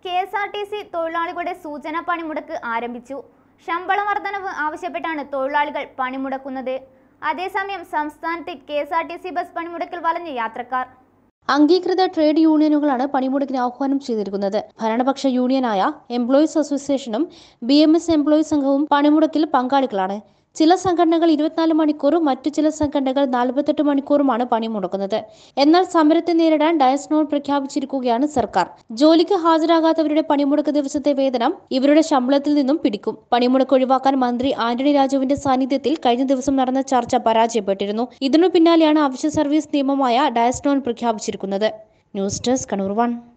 K S R T C തൊഴിലാളികളുടെ സൂചനാ പണിമുടക്ക് ആരംഭിച്ചു ശമ്പള വർധനവ് ആവശ്യപ്പെട്ടാണ് തൊഴിലാളികൾ പണിമുടക്കുന്നത് അതേസമയം സംസ്ഥാനത്ത് K S R T C bus പണിമുടക്കിൽ വലഞ്ഞ യാത്രക്കാർ അംഗീകൃത ട്രേഡ് യൂണിയനുകളാണ് പണിമുടക്കിന് ആഹ്വാനം ചെയ്തിരിക്കുന്നത് ഭരണപക്ഷ യൂണിയനായ എംപ്ലോയീസ് അസോസിയേഷനും ബി എം എസ് എംപ്ലോയീസ് സംഘവും പണിമുടക്കിൽ പങ്കാളികളാണ് ചില സംഘടനകൾ ഇരുപത്തിനാല് മണിക്കൂറും മറ്റു ചില സംഘടനകൾ നാൽപ്പത്തെട്ട് മണിക്കൂറുമാണ് പണിമുടക്കുന്നത് എന്നാൽ സമരത്തെ നേരിടാൻ ഡയസ്നോൾ പ്രഖ്യാപിച്ചിരിക്കുകയാണ് സർക്കാർ ജോലിക്ക് ഹാജരാകാത്തവരുടെ പണിമുടക്ക് ദിവസത്തെ വേതനം ഇവരുടെ ശമ്പളത്തിൽ നിന്നും പിടിക്കും പണിമുടക്ക് ഒഴിവാക്കാൻ മന്ത്രി ആന്റണി രാജുവിന്റെ സാന്നിധ്യത്തിൽ കഴിഞ്ഞ ദിവസം നടന്ന ചർച്ച പരാജയപ്പെട്ടിരുന്നു ഇതിനു പിന്നാലെയാണ് അവശ്യ സർവീസ് നിയമമായ ഡയസ്നോൾ പ്രഖ്യാപിച്ചിരിക്കുന്നത് ന്യൂസ് ഡെസ്ക് കണ്ണൂർ വൺ